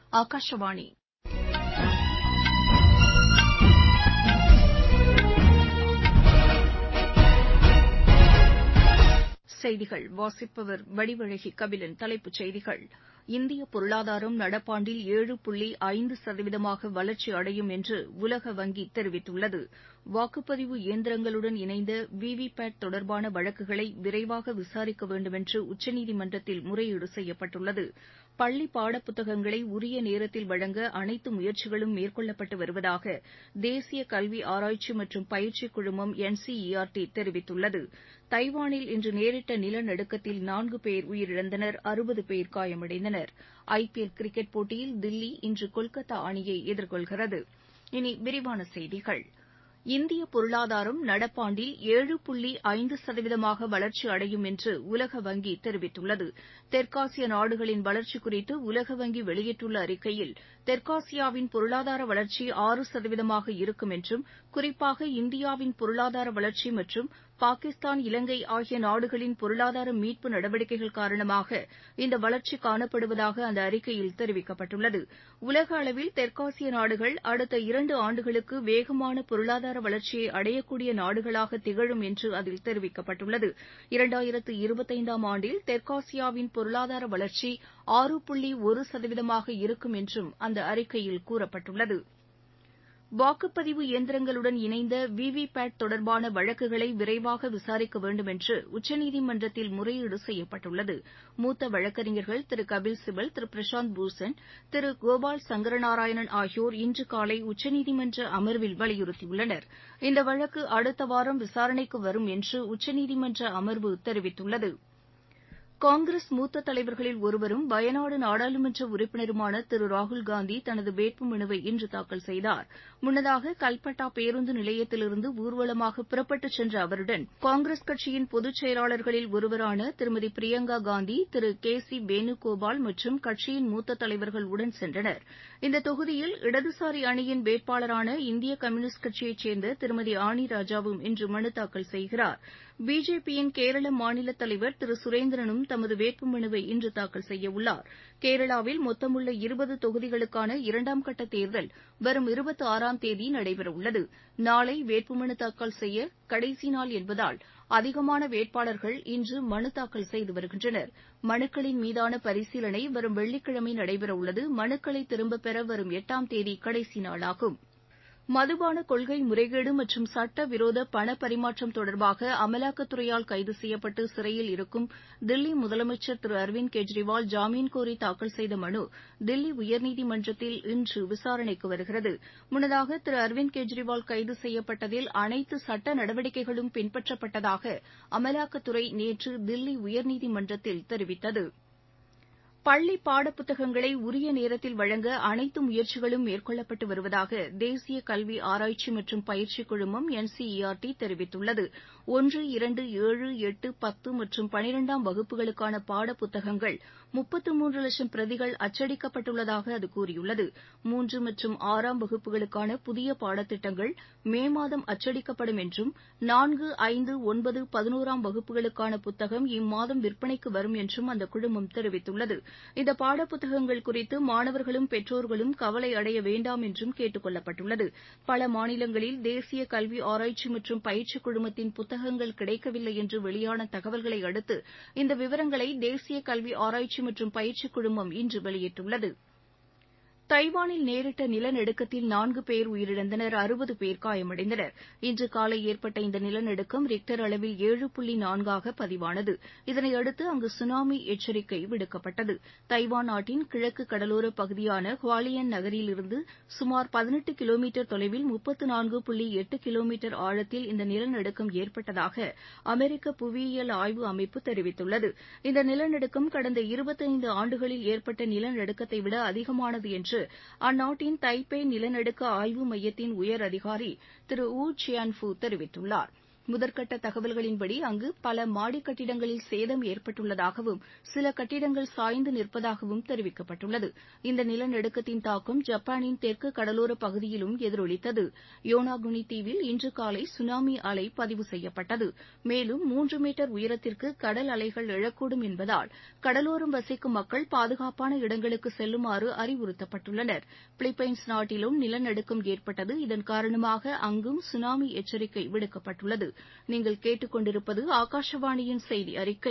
ஆகாஷவாணி செய்திகள் வாசிப்பவர் வடிவழகி கபிலன் தலைப்புச் செய்திகள் இந்திய பொருளாதாரம் நடப்பாண்டில் ஏழு புள்ளி ஐந்து சதவீதமாக வளர்ச்சி அடையும் என்று உலக வங்கி தெரிவித்துள்ளது வாக்குப்பதிவு இயந்திரங்களுடன் இணைந்த விவிபேட் தொடர்பான வழக்குகளை விரைவாக விசாரிக்க வேண்டுமென்று உச்சநீதிமன்றத்தில் முறையீடு செய்யப்பட்டுள்ளது பள்ளி பாடப்புத்தகங்களை உரிய நேரத்தில் வழங்க அனைத்து முயற்சிகளும் மேற்கொள்ளப்பட்டு வருவதாக தேசிய கல்வி ஆராய்ச்சி மற்றும் பயிற்சி குழுமம் என்சிஇஆர்டி தெரிவித்துள்ளது தைவானில் இன்று நேரிட்ட நிலநடுக்கத்தில் நான்கு பேர் உயிரிழந்தனர் அறுபது பேர் காயமடைந்தனர் ஐபிஎல் கிரிக்கெட் போட்டியில் தில்லி இன்று கொல்கத்தா அணியை எதிர்கொள்கிறது இனி விரிவான செய்திகள் இந்திய பொருளாதாரம் நடப்பாண்டில் ஏழு புள்ளி ஐந்து சதவீதமாக வளர்ச்சி அடையும் என்று உலக வங்கி தெரிவித்துள்ளது தெற்காசிய நாடுகளின் வளர்ச்சி குறித்து உலக வங்கி வெளியிட்டுள்ள அறிக்கையில் தெற்காசியாவின் பொருளாதார வளர்ச்சி ஆறு சதவீதமாக இருக்கும் என்றும் குறிப்பாக இந்தியாவின் பொருளாதார வளர்ச்சி மற்றும் பாகிஸ்தான் இலங்கை ஆகிய நாடுகளின் பொருளாதார மீட்பு நடவடிக்கைகள் காரணமாக இந்த வளர்ச்சி காணப்படுவதாக அந்த அறிக்கையில் தெரிவிக்கப்பட்டுள்ளது உலக அளவில் தெற்காசிய நாடுகள் அடுத்த இரண்டு ஆண்டுகளுக்கு வேகமான பொருளாதார வளர்ச்சியை அடையக்கூடிய நாடுகளாக திகழும் என்று அதில் தெரிவிக்கப்பட்டுள்ளது இரண்டாயிரத்து இருபத்தைந்தாம் ஆண்டில் தெற்காசியாவின் பொருளாதார வளர்ச்சி ஆறு புள்ளி ஒரு சதவீதமாக இருக்கும் என்றும் அந்த அறிக்கையில் கூறப்பட்டுள்ளது வாக்குப்பதிவு இயந்திரங்களுடன் இணைந்த விவிபேட் தொடர்பான வழக்குகளை விரைவாக விசாரிக்க வேண்டும் என்று உச்சநீதிமன்றத்தில் முறையீடு செய்யப்பட்டுள்ளது மூத்த வழக்கறிஞர்கள் திரு கபில் சிபல் திரு பிரசாந்த் பூஷன் திரு கோபால் சங்கரநாராயணன் ஆகியோர் இன்று காலை உச்சநீதிமன்ற அமர்வில் வலியுறுத்தியுள்ளனர் இந்த வழக்கு அடுத்த வாரம் விசாரணைக்கு வரும் என்று உச்சநீதிமன்ற அமர்வு தெரிவித்துள்ளது காங்கிரஸ் மூத்த தலைவர்களில் ஒருவரும் வயநாடு நாடாளுமன்ற உறுப்பினருமான திரு ராகுல்காந்தி தனது வேட்புமனுவை இன்று தாக்கல் செய்தார் முன்னதாக கல்பட்டா பேருந்து நிலையத்திலிருந்து ஊர்வலமாக புறப்பட்டுச் சென்ற அவருடன் காங்கிரஸ் கட்சியின் பொதுச் செயலாளர்களில் ஒருவரான திருமதி பிரியங்கா காந்தி திரு கே சி வேணுகோபால் மற்றும் கட்சியின் மூத்த தலைவர்கள் உடன் சென்றனர் இந்த தொகுதியில் இடதுசாரி அணியின் வேட்பாளரான இந்திய கம்யூனிஸ்ட் கட்சியைச் சேர்ந்த திருமதி ஆனி ராஜாவும் இன்று மனு தாக்கல் செய்கிறார் பிஜேபியின் கேரள மாநில தலைவர் திரு சுரேந்திரனும் தமது வேட்புமனுவை இன்று தாக்கல் செய்யவுள்ளார் கேரளாவில் மொத்தமுள்ள இருபது தொகுதிகளுக்கான இரண்டாம் கட்ட தேர்தல் வரும் இருபத்தி ஆறாம் தேதி நடைபெறவுள்ளது நாளை வேட்புமனு தாக்கல் செய்ய கடைசி நாள் என்பதால் அதிகமான வேட்பாளர்கள் இன்று மனு தாக்கல் செய்து வருகின்றனர் மனுக்களின் மீதான பரிசீலனை வரும் வெள்ளிக்கிழமை நடைபெறவுள்ளது மனுக்களை திரும்பப் பெற வரும் எட்டாம் தேதி கடைசி நாளாகும் மதுபான கொள்கை முறைகேடு மற்றும் சட்டவிரோத பண பரிமாற்றம் தொடர்பாக அமலாக்கத்துறையால் கைது செய்யப்பட்டு சிறையில் இருக்கும் தில்லி முதலமைச்சர் திரு அரவிந்த் கெஜ்ரிவால் ஜாமீன் கோரி தாக்கல் செய்த மனு தில்லி உயர்நீதிமன்றத்தில் இன்று விசாரணைக்கு வருகிறது முன்னதாக திரு அரவிந்த் கெஜ்ரிவால் கைது செய்யப்பட்டதில் அனைத்து சட்ட நடவடிக்கைகளும் பின்பற்றப்பட்டதாக அமலாக்கத்துறை நேற்று தில்லி உயர்நீதிமன்றத்தில் தெரிவித்தது பள்ளி பாடப்புத்தகங்களை உரிய நேரத்தில் வழங்க அனைத்து முயற்சிகளும் மேற்கொள்ளப்பட்டு வருவதாக தேசிய கல்வி ஆராய்ச்சி மற்றும் பயிற்சி குழுமம் என்சிஇஆர்டி தெரிவித்துள்ளது ஒன்று இரண்டு ஏழு எட்டு பத்து மற்றும் பனிரெண்டாம் வகுப்புகளுக்கான பாடப்புத்தகங்கள் முப்பத்து மூன்று லட்சம் பிரதிகள் அச்சடிக்கப்பட்டுள்ளதாக அது கூறியுள்ளது மூன்று மற்றும் ஆறாம் வகுப்புகளுக்கான புதிய பாடத்திட்டங்கள் மே மாதம் அச்சடிக்கப்படும் என்றும் நான்கு ஐந்து ஒன்பது பதினோராம் வகுப்புகளுக்கான புத்தகம் இம்மாதம் விற்பனைக்கு வரும் என்றும் அந்த குழுமம் தெரிவித்துள்ளது இந்த பாடப்புத்தகங்கள் குறித்து மாணவர்களும் பெற்றோர்களும் கவலை அடைய வேண்டாம் என்றும் கேட்டுக் கொள்ளப்பட்டுள்ளது பல மாநிலங்களில் தேசிய கல்வி ஆராய்ச்சி மற்றும் பயிற்சி குழுமத்தின் புத்தகங்கள் கிடைக்கவில்லை என்று வெளியான தகவல்களை அடுத்து இந்த விவரங்களை தேசிய கல்வி ஆராய்ச்சி மற்றும் பயிற்சி குழுமம் இன்று வெளியிட்டுள்ளது தைவானில் நேரிட்ட நிலநடுக்கத்தில் நான்கு பேர் உயிரிழந்தனர் அறுபது பேர் காயமடைந்தனர் இன்று காலை ஏற்பட்ட இந்த நிலநடுக்கம் ரிக்டர் அளவில் ஏழு புள்ளி நான்காக பதிவானது இதனையடுத்து அங்கு சுனாமி எச்சரிக்கை விடுக்கப்பட்டது தைவான் நாட்டின் கிழக்கு கடலோர பகுதியான ஹுவாலியன் நகரிலிருந்து சுமார் பதினெட்டு கிலோமீட்டர் தொலைவில் முப்பத்து நான்கு புள்ளி எட்டு கிலோமீட்டர் ஆழத்தில் இந்த நிலநடுக்கம் ஏற்பட்டதாக அமெரிக்க புவியியல் ஆய்வு அமைப்பு தெரிவித்துள்ளது இந்த நிலநடுக்கம் கடந்த இருபத்தைந்து ஆண்டுகளில் ஏற்பட்ட நிலநடுக்கத்தை விட அதிகமானது என்று அந்நாட்டின் தைபே நிலநடுக்க ஆய்வு மையத்தின் உயர் அதிகாரி திரு ஊ சியான்ஃபு தெரிவித்துள்ளார் முதற்கட்ட தகவல்களின்படி அங்கு பல மாடி கட்டிடங்களில் சேதம் ஏற்பட்டுள்ளதாகவும் சில கட்டிடங்கள் சாய்ந்து நிற்பதாகவும் தெரிவிக்கப்பட்டுள்ளது இந்த நிலநடுக்கத்தின் தாக்கம் ஜப்பானின் தெற்கு கடலோர பகுதியிலும் எதிரொலித்தது யோனாகுனி தீவில் இன்று காலை சுனாமி அலை பதிவு செய்யப்பட்டது மேலும் மூன்று மீட்டர் உயரத்திற்கு கடல் அலைகள் எழக்கூடும் என்பதால் கடலோரம் வசிக்கும் மக்கள் பாதுகாப்பான இடங்களுக்கு செல்லுமாறு அறிவுறுத்தப்பட்டுள்ளனர் பிலிப்பைன்ஸ் நாட்டிலும் நிலநடுக்கம் ஏற்பட்டது இதன் காரணமாக அங்கும் சுனாமி எச்சரிக்கை விடுக்கப்பட்டுள்ளது நீங்கள் கேட்டுக்கொண்டிருப்பது ஆகாஷவாணியின் செய்தி அறிக்கை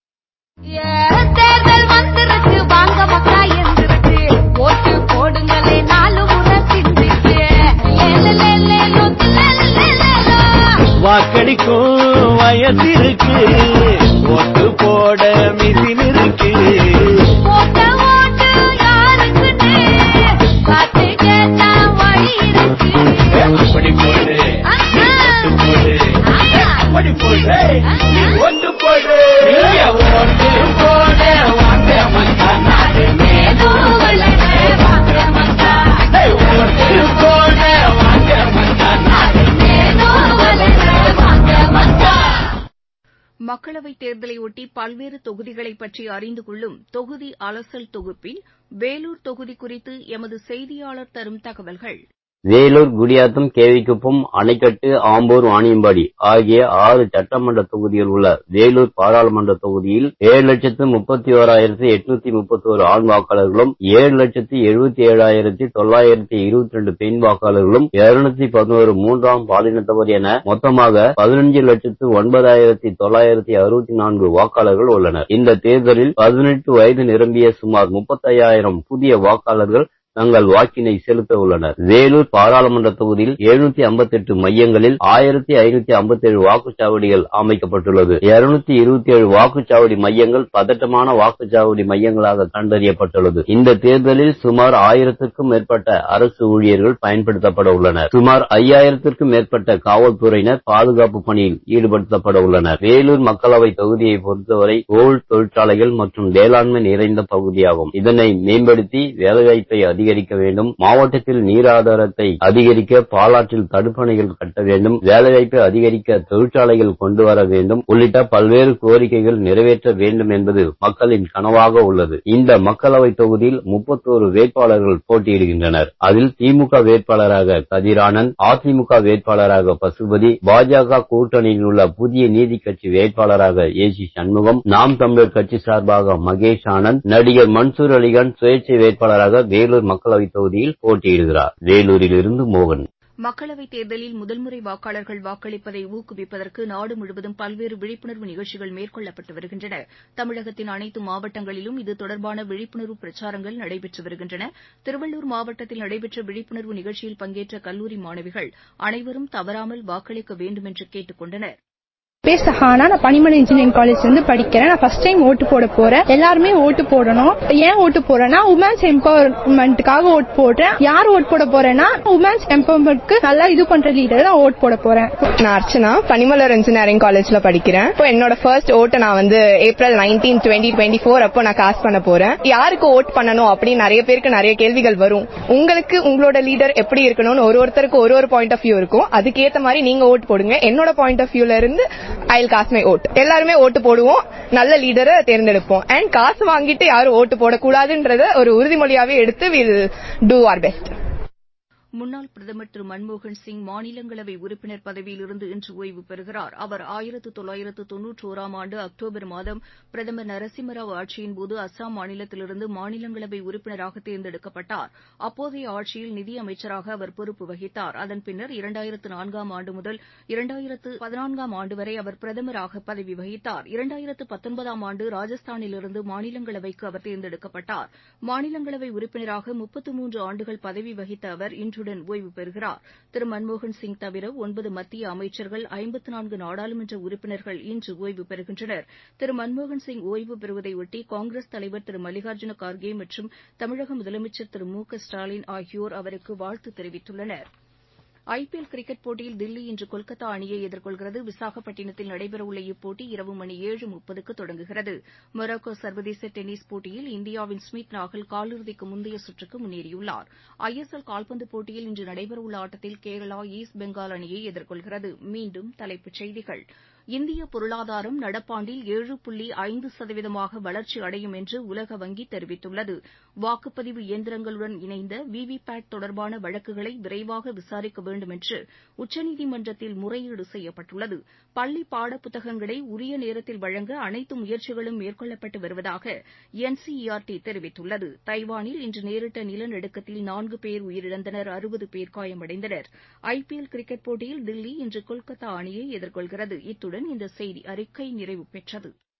தேர்தல் வந்துருச்சு வாங்க மக்கா எந்திருச்சு ஓட்டு போடுங்களே நாலு முறை சிந்திச்சு லேலேலேலேலோ, தில்லேலேலேலோ. வாக்களிக்கும் வயசிருக்கு ஓட்டு போட மிசின் இருக்கு போட்ட ஓட்டு யாருக்குன்னு பார்த்து கேட்டா வழி இருக்கு அப்படி போடு ஆஹா. ஓட்டு போடு ஆஹா. அப்படி போடு நீ ஓட்டு போடு நீ ஓட்டு போட வாங்க மக்கா நாடு ஏதோ வளர வாங்க மக்கா. ஏய், ஓட்டு போட வாங்க மக்கா நாடு ஏதோ வளர வாங்க மக்கா. மக்களவைத் தேர்தலையொட்டி பல்வேறு தொகுதிகளை பற்றி அறிந்து கொள்ளும் தொகுதி அலசல் தொகுப்பில் வேலூர் தொகுதி குறித்து எமது செய்தியாளர் தரும் தகவல்கள் வேலூர் குடியாத்தம் கேவிக்குப்பம் அணைக்கட்டு ஆம்பூர் வாணியம்பாடி ஆகிய ஆறு சட்டமன்ற தொகுதிகள் உள்ள வேலூர் பாராளுமன்ற தொகுதியில் ஏழு லட்சத்து முப்பத்தி ஓராயிரத்தி எட்நூத்தி முப்பத்தி ஒரு ஆண் வாக்காளர்களும் ஏழு லட்சத்தி எழுபத்தி ஏழாயிரத்தி தொள்ளாயிரத்தி இருபத்தி ரெண்டு பெண் வாக்காளர்களும் இருநூத்தி பதினோரு மூன்றாம் பாலினத்தவர் என மொத்தமாக பதினஞ்சு லட்சத்து ஒன்பதாயிரத்தி தொள்ளாயிரத்தி அறுபத்தி நான்கு வாக்காளர்கள் உள்ளனர் இந்த தேர்தலில் பதினெட்டு வயது நிரம்பிய சுமார் முப்பத்தையாயிரம் புதிய வாக்காளர்கள் தங்கள் வாக்கினை செலுத்த உள்ளனர் வேலூர் பாராளுமன்ற தொகுதியில் எழுநூத்தி ஐம்பத்தி எட்டு மையங்களில் ஆயிரத்தி ஐநூத்தி ஐம்பத்தி ஏழு வாக்குச்சாவடிகள் அமைக்கப்பட்டுள்ளது இருநூத்தி இருபத்தி ஏழு வாக்குச்சாவடி மையங்கள் பதட்டமான வாக்குச்சாவடி மையங்களாக கண்டறியப்பட்டுள்ளது இந்த தேர்தலில் சுமார் ஆயிரத்திற்கும் மேற்பட்ட அரசு ஊழியர்கள் பயன்படுத்தப்பட உள்ளனர் சுமார் ஐயாயிரத்திற்கும் மேற்பட்ட காவல்துறையினர் பாதுகாப்பு பணியில் ஈடுபடுத்தப்பட உள்ளனர் வேலூர் மக்களவை தொகுதியை பொறுத்தவரை கோல்ட் தொழிற்சாலைகள் மற்றும் வேளாண்மை நிறைந்த பகுதியாகும் இதனை மேம்படுத்தி வேலைவாய்ப்பை அதிகரிக்க வேண்டும் மாவட்டத்தில் நீர் ஆதாரத்தை அதிகரிக்க பாலாற்றில் தடுப்பணைகள் கட்ட வேண்டும் வேலைவாய்ப்பை அதிகரிக்க தொழிற்சாலைகள் கொண்டு வர வேண்டும் உள்ளிட்ட பல்வேறு கோரிக்கைகள் நிறைவேற்ற வேண்டும் என்பது மக்களின் கனவாக உள்ளது இந்த மக்களவை தொகுதியில் முப்பத்தோரு வேட்பாளர்கள் போட்டியிடுகின்றனர் அதில் திமுக வேட்பாளராக கதிரானந்த் அதிமுக வேட்பாளராக பசுபதி பாஜக கூட்டணியில் உள்ள புதிய நீதி கட்சி வேட்பாளராக ஏ சி சண்முகம் நாம் தமிழர் கட்சி சார்பாக மகேஷ் ஆனந்த் நடிகர் மன்சூர் அலிகான் சுயேட்சை வேட்பாளராக வேலூர் மக்களவைத் தொகுதியில் போட்டியிடுகிறார் வேலூரிலிருந்து மோகன் மக்களவைத் தேர்தலில் முதல்முறை வாக்காளர்கள் வாக்களிப்பதை ஊக்குவிப்பதற்கு நாடு முழுவதும் பல்வேறு விழிப்புணர்வு நிகழ்ச்சிகள் மேற்கொள்ளப்பட்டு வருகின்றன தமிழகத்தின் அனைத்து மாவட்டங்களிலும் இது தொடர்பான விழிப்புணர்வு பிரச்சாரங்கள் நடைபெற்று வருகின்றன திருவள்ளூர் மாவட்டத்தில் நடைபெற்ற விழிப்புணர்வு நிகழ்ச்சியில் பங்கேற்ற கல்லூரி மாணவிகள் அனைவரும் தவறாமல் வாக்களிக்க வேண்டும் என்று கேட்டுக் கொண்டனர் பேர் சஹானா நான் பனிமலை இன்ஜினியரிங் காலேஜ் வந்து படிக்கிறேன் நான் ஃபர்ஸ்ட் டைம் ஓட்டு போட போறேன் எல்லாருமே ஓட்டு போடணும் ஏன் ஓட்டு போறேன்னா உமன்ஸ் எம்பவர்மெண்ட்டுக்காக ஓட்டு போடுறேன் யார் ஓட்டு போட போறேன்னா உமன்ஸ் எம்பவர்மெண்ட்க்கு நல்லா இது பண்ற லீடர் தான் ஓட்டு போட போறேன் நான் அர்ச்சனா பனிமலர் இன்ஜினியரிங் காலேஜ்ல படிக்கிறேன் இப்போ என்னோட ஃபர்ஸ்ட் ஓட்டை நான் வந்து April nineteen twenty twenty four அப்போ நான் காஸ்ட் பண்ண போறேன் யாருக்கு ஓட் பண்ணணும் அப்படின்னு நிறைய பேருக்கு நிறைய கேள்விகள் வரும் உங்களுக்கு உங்களோட லீடர் எப்படி இருக்கணும்னு ஒரு ஒருத்தருக்கு ஒரு ஒரு பாயிண்ட் ஆஃப் வியூ இருக்கும் அதுக்கேத்த மாதிரி நீங்க ஓட் போடுங்க என்னோட பாயிண்ட் ஆஃப் வியூல இருந்து ஐ காஸ்ட் மை ஓட் எல்லாருமே ஓட்டு போடுவோம் நல்ல லீடரை தேர்ந்தெடுப்போம் அண்ட் காசு வாங்கிட்டு யாரும் ஓட்டு போடக்கூடாதுன்றத ஒரு உறுதிமொழியாவே எடுத்து வில் டூ ஆர் பெஸ்ட் முன்னாள் பிரதமர் திரு மன்மோகன் சிங் மாநிலங்களவை உறுப்பினர் பதவியிலிருந்து இன்று ஓய்வு பெறுகிறார் அவர் ஆயிரத்து தொள்ளாயிரத்து தொன்னூற்றோராம் ஆண்டு அக்டோபர் மாதம் பிரதமர் நரசிம்மராவ் ஆட்சியின்போது அஸ்ஸாம் மாநிலத்திலிருந்து மாநிலங்களவை உறுப்பினராக தேர்ந்தெடுக்கப்பட்டார் அப்போதைய ஆட்சியில் நிதியமைச்சராக அவர் பொறுப்பு வகித்தார் அதன் பின்னர் இரண்டாயிரத்து நான்காம் ஆண்டு முதல் இரண்டாயிரத்து பதினான்காம் ஆண்டு வரை அவர் பிரதமராக பதவி வகித்தார் இரண்டாயிரத்து பத்தொன்பதாம் ஆண்டு ராஜஸ்தானிலிருந்து மாநிலங்களவைக்கு அவர் தேர்ந்தெடுக்கப்பட்டார் மாநிலங்களவை உறுப்பினராக முப்பத்து மூன்று ஆண்டுகள் பதவி வகித்த அவர் இன்றுடன் ஓய்வு பெறுகிறார் திரு மன்மோகன் சிங் தவிர ஒன்பது மத்திய அமைச்சர்கள் ஐம்பத்து நான்கு நாடாளுமன்ற உறுப்பினர்கள் இன்று ஓய்வு பெறுகின்றனர் திரு மன்மோகன் சிங் ஓய்வு பெறுவதையொட்டி காங்கிரஸ் தலைவர் திரு மல்லிகார்ஜுன கார்கே மற்றும் தமிழக முதலமைச்சர் திரு மு க ஸ்டாலின் ஆகியோர் அவருக்கு வாழ்த்து தெரிவித்துள்ளனா் ஐபிஎல் கிரிக்கெட் போட்டியில் தில்லி இன்று கொல்கத்தா அணியை எதிர்கொள்கிறது விசாகப்பட்டினத்தில் நடைபெறவுள்ள இப்போட்டி இரவு மணி ஏழு முப்பதுக்கு தொடங்குகிறது மொராக்கோ சர்வதேச டென்னிஸ் போட்டியில் இந்தியாவின் ஸ்மித் நாகல் காலிறுதிக்கு முந்தைய சுற்றுக்கு முன்னேறியுள்ளார் ஐஎஸ்எல் கால்பந்து போட்டியில் இன்று நடைபெறவுள்ள ஆட்டத்தில் கேரளா ஈஸ்ட் பெங்கால் அணியை எதிர்கொள்கிறது மீண்டும் தலைப்புச் செய்திகள் இந்திய பொருளாதாரம் நடப்பாண்டில் ஏழு புள்ளி ஐந்து சதவீதமாக வளர்ச்சி அடையும் என்று உலக வங்கி தெரிவித்துள்ளது வாக்குப்பதிவு இயந்திரங்களுடன் இணைந்த விவிபேட் தொடர்பான வழக்குகளை விரைவாக விசாரிக்க வேண்டும் என்று உச்சநீதிமன்றத்தில் முறையீடு செய்யப்பட்டுள்ளது பள்ளி பாடப்புத்தகங்களை உரிய நேரத்தில் வழங்க அனைத்து முயற்சிகளும் மேற்கொள்ளப்பட்டு வருவதாக என்சிஇஆர்டி தெரிவித்துள்ளது தைவானில் இன்று நேரிட்ட நிலநடுக்கத்தில் நான்கு பேர் உயிரிழந்தனர் அறுபது பேர் காயமடைந்தனர் ஐபிஎல் கிரிக்கெட் போட்டியில் தில்லி இன்று கொல்கத்தா அணியை எதிர்கொள்கிறது இத்துடன் இந்த செய்தி அறிக்கை நிறைவு பெற்றது